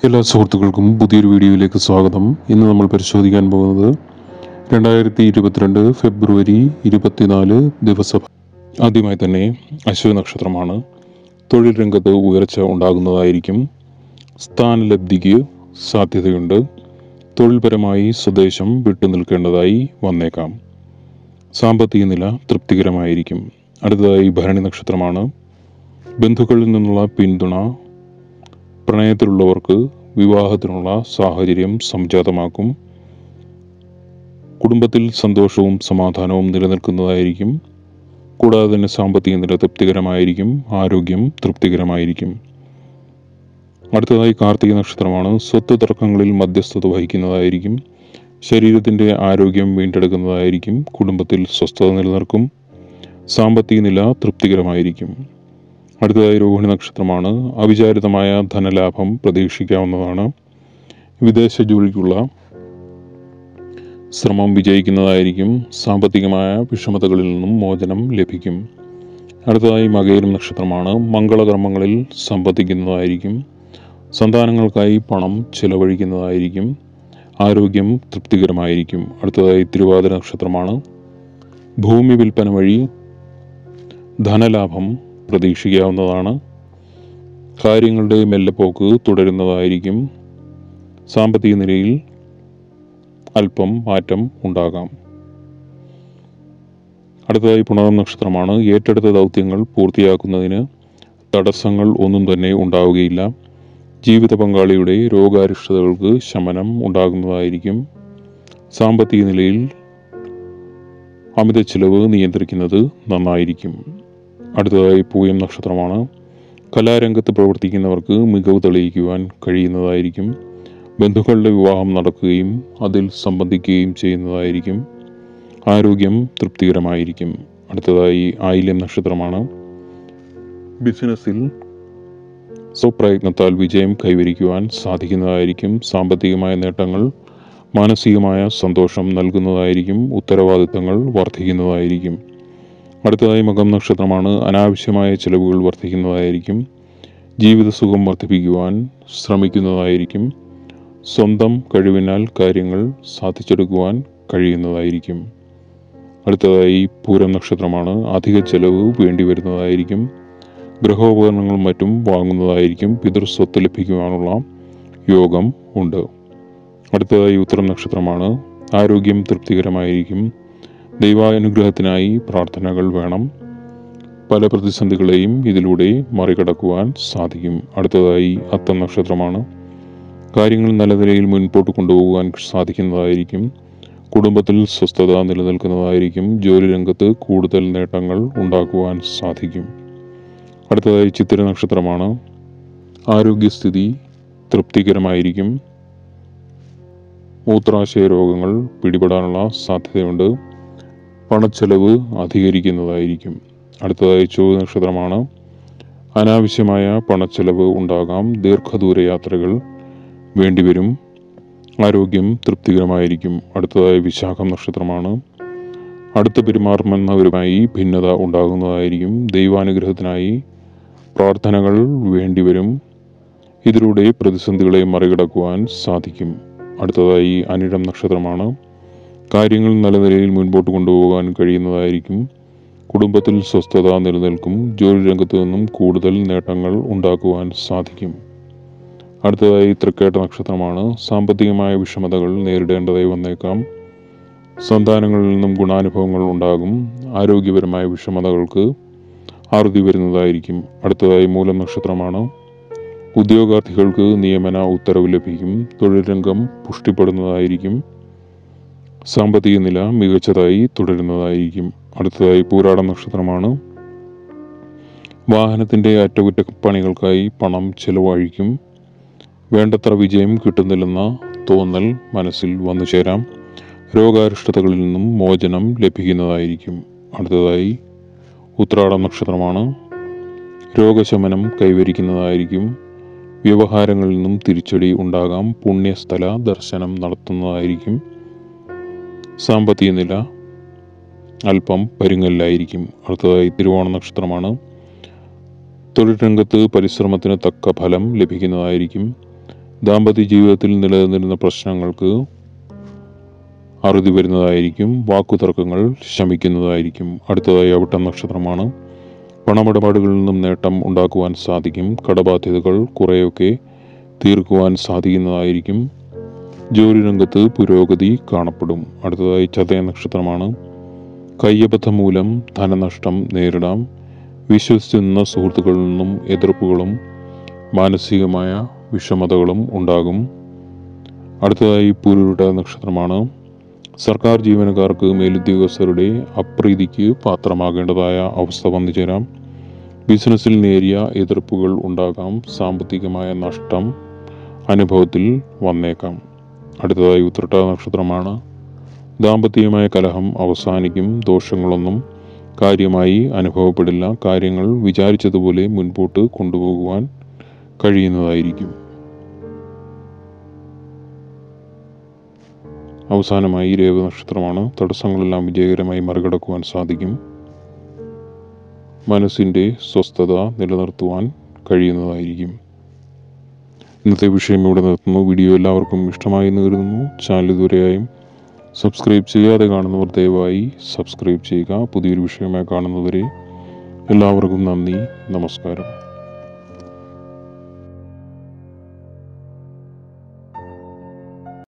എല്ലാ സുഹൃത്തുക്കൾക്കും പുതിയൊരു വീഡിയോയിലേക്ക് സ്വാഗതം ഇന്ന് നമ്മൾ പരിശോധിക്കാൻ പോകുന്നത് രണ്ടായിരത്തി ഇരുപത്തിരണ്ട് ഫെബ്രുവരി ഇരുപത്തിനാല് ദിവസ ആദ്യമായി തന്നെ അശ്വ നക്ഷത്രമാണ് തൊഴിൽ രംഗത്ത് ഉയർച്ച ഉണ്ടാകുന്നതായിരിക്കും സ്ഥാനലബ്ധിക്ക് സാധ്യതയുണ്ട് തൊഴിൽപരമായി സ്വദേശം വിട്ടു നിൽക്കേണ്ടതായി വന്നേക്കാം സാമ്പത്തിക നില തൃപ്തികരമായിരിക്കും അടുത്തതായി ഭരണി നക്ഷത്രമാണ് ബന്ധുക്കളിൽ നിന്നുള്ള പിന്തുണ പ്രണയത്തിലുള്ളവർക്ക് വിവാഹത്തിനുള്ള സാഹചര്യം സംജാതമാക്കും കുടുംബത്തിൽ സന്തോഷവും സമാധാനവും നിലനിൽക്കുന്നതായിരിക്കും കൂടാതെ തന്നെ സാമ്പത്തിക നില തൃപ്തികരമായിരിക്കും ആരോഗ്യം തൃപ്തികരമായിരിക്കും അടുത്തതായി കാർത്തിക നക്ഷത്രമാണ് സ്വത്ത് തർക്കങ്ങളിൽ മധ്യസ്ഥത വഹിക്കുന്നതായിരിക്കും ശരീരത്തിൻ്റെ ആരോഗ്യം വീണ്ടെടുക്കുന്നതായിരിക്കും കുടുംബത്തിൽ സ്വസ്ഥത നിലനിർക്കും സാമ്പത്തിക നില തൃപ്തികരമായിരിക്കും അടുത്തതായി രോഹിണി നക്ഷത്രമാണ് അവിചാരിതമായ ധനലാഭം പ്രതീക്ഷിക്കാവുന്നതാണ് വിദേശ ജോലിക്കുള്ള ശ്രമം വിജയിക്കുന്നതായിരിക്കും സാമ്പത്തികമായ വിഷമതകളിൽ നിന്നും മോചനം ലഭിക്കും അടുത്തതായി മകയിരം നക്ഷത്രമാണ് മംഗളകർമ്മങ്ങളിൽ സംബന്ധിക്കുന്നതായിരിക്കും സന്താനങ്ങൾക്കായി പണം ചിലവഴിക്കുന്നതായിരിക്കും ആരോഗ്യം തൃപ്തികരമായിരിക്കും അടുത്തതായി തിരുവാതിര നക്ഷത്രമാണ് ഭൂമി വിൽപ്പന വഴി ധനലാഭം പ്രതീക്ഷിക്കാവുന്നതാണ് കാര്യങ്ങളുടെ മെല്ലെപ്പോക്ക് തുടരുന്നതായിരിക്കും സാമ്പത്തിക നിലയിൽ അല്പം മാറ്റം ഉണ്ടാകാം അടുത്തതായി പുണർന്ന നക്ഷത്രമാണ് ഏറ്റെടുത്ത ദൗത്യങ്ങൾ പൂർത്തിയാക്കുന്നതിന് തടസ്സങ്ങൾ ഒന്നും തന്നെ ഉണ്ടാവുകയില്ല ജീവിത പങ്കാളിയുടെ രോഗാരിഷ്ടതകൾക്ക് ശമനം ഉണ്ടാകുന്നതായിരിക്കും സാമ്പത്തിക നിലയിൽ അമിത ചിലവ് നിയന്ത്രിക്കുന്നത് നന്നായിരിക്കും അടുത്തതായി പൂയം നക്ഷത്രമാണ് കലാരംഗത്ത് പ്രവർത്തിക്കുന്നവർക്ക് മികവ് തെളിയിക്കുവാൻ കഴിയുന്നതായിരിക്കും ബന്ധുക്കളുടെ വിവാഹം നടക്കുകയും അതിൽ സംബന്ധിക്കുകയും ചെയ്യുന്നതായിരിക്കും ആരോഗ്യം തൃപ്തികരമായിരിക്കും അടുത്തതായി ആയില്യം നക്ഷത്രമാണ് ബിസിനസ്സിൽ സ്വപ്രയത്നത്താൽ വിജയം കൈവരിക്കുവാൻ സാധിക്കുന്നതായിരിക്കും സാമ്പത്തികമായ നേട്ടങ്ങൾ മാനസികമായ സന്തോഷം നൽകുന്നതായിരിക്കും ഉത്തരവാദിത്തങ്ങൾ വർദ്ധിക്കുന്നതായിരിക്കും അടുത്തതായി മകം നക്ഷത്രമാണ് അനാവശ്യമായ ചിലവുകൾ വർദ്ധിക്കുന്നതായിരിക്കും ജീവിത സുഖം വർദ്ധിപ്പിക്കുവാൻ ശ്രമിക്കുന്നതായിരിക്കും സ്വന്തം കഴിവിനാൽ കാര്യങ്ങൾ സാധിച്ചെടുക്കുവാൻ കഴിയുന്നതായിരിക്കും അടുത്തതായി പൂരം നക്ഷത്രമാണ് അധിക ചെലവ് വേണ്ടി വരുന്നതായിരിക്കും ഗൃഹോപകരണങ്ങളും മറ്റും വാങ്ങുന്നതായിരിക്കും പിതൃസ്വത്ത് ലഭിക്കുവാനുള്ള യോഗം ഉണ്ട് അടുത്തതായി ഉത്തരം നക്ഷത്രമാണ് ആരോഗ്യം തൃപ്തികരമായിരിക്കും ദൈവാനുഗ്രഹത്തിനായി പ്രാർത്ഥനകൾ വേണം പല പ്രതിസന്ധികളെയും ഇതിലൂടെ മറികടക്കുവാൻ സാധിക്കും അടുത്തതായി അത്തം നക്ഷത്രമാണ് കാര്യങ്ങൾ നല്ല നിലയിൽ മുൻപോട്ട് കൊണ്ടുപോകാൻ സാധിക്കുന്നതായിരിക്കും കുടുംബത്തിൽ സ്വസ്ഥത നിലനിൽക്കുന്നതായിരിക്കും ജോലി രംഗത്ത് കൂടുതൽ നേട്ടങ്ങൾ ഉണ്ടാക്കുവാൻ സാധിക്കും അടുത്തതായി ചിത്തിര നക്ഷത്രമാണ് ആരോഗ്യസ്ഥിതി തൃപ്തികരമായിരിക്കും മൂത്രാശയ രോഗങ്ങൾ പിടിപെടാനുള്ള സാധ്യതയുണ്ട് പണച്ചെലവ് അധികരിക്കുന്നതായിരിക്കും അടുത്തതായി ചൊവ്വ നക്ഷത്രമാണ് അനാവശ്യമായ പണച്ചെലവ് ഉണ്ടാകാം ദീർഘദൂര യാത്രകൾ വേണ്ടിവരും ആരോഗ്യം തൃപ്തികരമായിരിക്കും അടുത്തതായി വിശാഖം നക്ഷത്രമാണ് അടുത്ത് പെരുമാറുമെന്നവരുമായി ഭിന്നത ഉണ്ടാകുന്നതായിരിക്കും ദൈവാനുഗ്രഹത്തിനായി പ്രാർത്ഥനകൾ വേണ്ടിവരും ഇതിലൂടെ പ്രതിസന്ധികളെ മറികടക്കുവാൻ സാധിക്കും അടുത്തതായി അനിഴം നക്ഷത്രമാണ് കാര്യങ്ങൾ നല്ല നിലയിൽ മുൻപോട്ട് കൊണ്ടുപോകാൻ കഴിയുന്നതായിരിക്കും കുടുംബത്തിൽ സ്വസ്ഥത നിലനിൽക്കും ജോലി രംഗത്തു നിന്നും കൂടുതൽ നേട്ടങ്ങൾ ഉണ്ടാക്കുവാൻ സാധിക്കും അടുത്തതായി തൃക്കേട്ട നക്ഷത്രമാണ് സാമ്പത്തികമായ വിഷമതകൾ നേരിടേണ്ടതായി വന്നേക്കാം സന്താനങ്ങളിൽ നിന്നും ഗുണാനുഭവങ്ങൾ ഉണ്ടാകും ആരോഗ്യപരമായ വിഷമതകൾക്ക് അറുതി വരുന്നതായിരിക്കും അടുത്തതായി മൂലം നക്ഷത്രമാണ് ഉദ്യോഗാർത്ഥികൾക്ക് നിയമന ഉത്തരവ് ലഭിക്കും തൊഴിൽ രംഗം പുഷ്ടിപ്പെടുന്നതായിരിക്കും സാമ്പത്തിക നില മികച്ചതായി തുടരുന്നതായിരിക്കും അടുത്തതായി പൂരാടം നക്ഷത്രമാണ് വാഹനത്തിൻ്റെ അറ്റകുറ്റപ്പണികൾക്കായി പണം ചെലവഴിക്കും വേണ്ടത്ര വിജയം കിട്ടുന്നില്ലെന്ന തോന്നൽ മനസ്സിൽ വന്നു ചേരാം രോഗാരിഷ്ടതകളിൽ നിന്നും മോചനം ലഭിക്കുന്നതായിരിക്കും അടുത്തതായി ഉത്രാടം നക്ഷത്രമാണ് രോഗശമനം കൈവരിക്കുന്നതായിരിക്കും വ്യവഹാരങ്ങളിൽ നിന്നും തിരിച്ചടി ഉണ്ടാകാം പുണ്യസ്ഥല ദർശനം നടത്തുന്നതായിരിക്കും സാമ്പത്തിക നില അല്പം പരുങ്ങലിലായിരിക്കും അടുത്തതായി തിരുവോണ നക്ഷത്രമാണ് തൊഴിൽ രംഗത്ത് പരിശ്രമത്തിന് തക്ക ഫലം ലഭിക്കുന്നതായിരിക്കും ദാമ്പത്യ ജീവിതത്തിൽ നിലനിന്നിരുന്ന പ്രശ്നങ്ങൾക്ക് അറുതി വരുന്നതായിരിക്കും വാക്കുതർക്കങ്ങൾ ശമിക്കുന്നതായിരിക്കും അടുത്തതായി അവിട്ടം നക്ഷത്രമാണ് പണമിടപാടുകളിൽ നിന്നും നേട്ടം ഉണ്ടാക്കുവാൻ സാധിക്കും കടബാധ്യതകൾ കുറേയൊക്കെ തീർക്കുവാൻ സാധിക്കുന്നതായിരിക്കും ജോലി രംഗത്ത് പുരോഗതി കാണപ്പെടും അടുത്തതായി ചതയ നക്ഷത്രമാണ് കയ്യബദ്ധം മൂലം ധനനഷ്ടം നേരിടാം വിശ്വസിച്ച് നിന്ന സുഹൃത്തുക്കളിൽ നിന്നും എതിർപ്പുകളും മാനസികമായ വിഷമതകളും ഉണ്ടാകും അടുത്തതായി പൂരുരുട്ട നക്ഷത്രമാണ് സർക്കാർ ജീവനക്കാർക്ക് മേലുദ്യോഗസ്ഥരുടെ അപ്രീതിക്ക് പാത്രമാകേണ്ടതായ അവസ്ഥ വന്നു ചേരാം ബിസിനസ്സിൽ നേരിയ എതിർപ്പുകൾ ഉണ്ടാകാം സാമ്പത്തികമായ നഷ്ടം അനുഭവത്തിൽ വന്നേക്കാം അടുത്തതായി ഉത്രട്ട നക്ഷത്രമാണ് ദാമ്പത്യമായ കലഹം അവസാനിക്കും ദോഷങ്ങളൊന്നും കാര്യമായി അനുഭവപ്പെടില്ല കാര്യങ്ങൾ വിചാരിച്ചതുപോലെ മുൻപോട്ട് കൊണ്ടുപോകുവാൻ കഴിയുന്നതായിരിക്കും അവസാനമായി രേവ നക്ഷത്രമാണ് തടസ്സങ്ങളെല്ലാം വിജയകരമായി മറികടക്കുവാൻ സാധിക്കും മനസ്സിൻ്റെ സ്വസ്ഥത നിലനിർത്തുവാൻ കഴിയുന്നതായിരിക്കും ഇന്നത്തെ വിഷയം ഇവിടെ നിർത്തുന്നു വീഡിയോ എല്ലാവർക്കും ഇഷ്ടമായി എന്ന് കരുതുന്നു ചാനൽ ഇതുവരെയായും സബ്സ്ക്രൈബ് ചെയ്യാതെ കാണുന്നവർ ദയവായി സബ്സ്ക്രൈബ് ചെയ്യുക പുതിയൊരു വിഷയമായി കാണുന്നവരെ എല്ലാവർക്കും നന്ദി നമസ്കാരം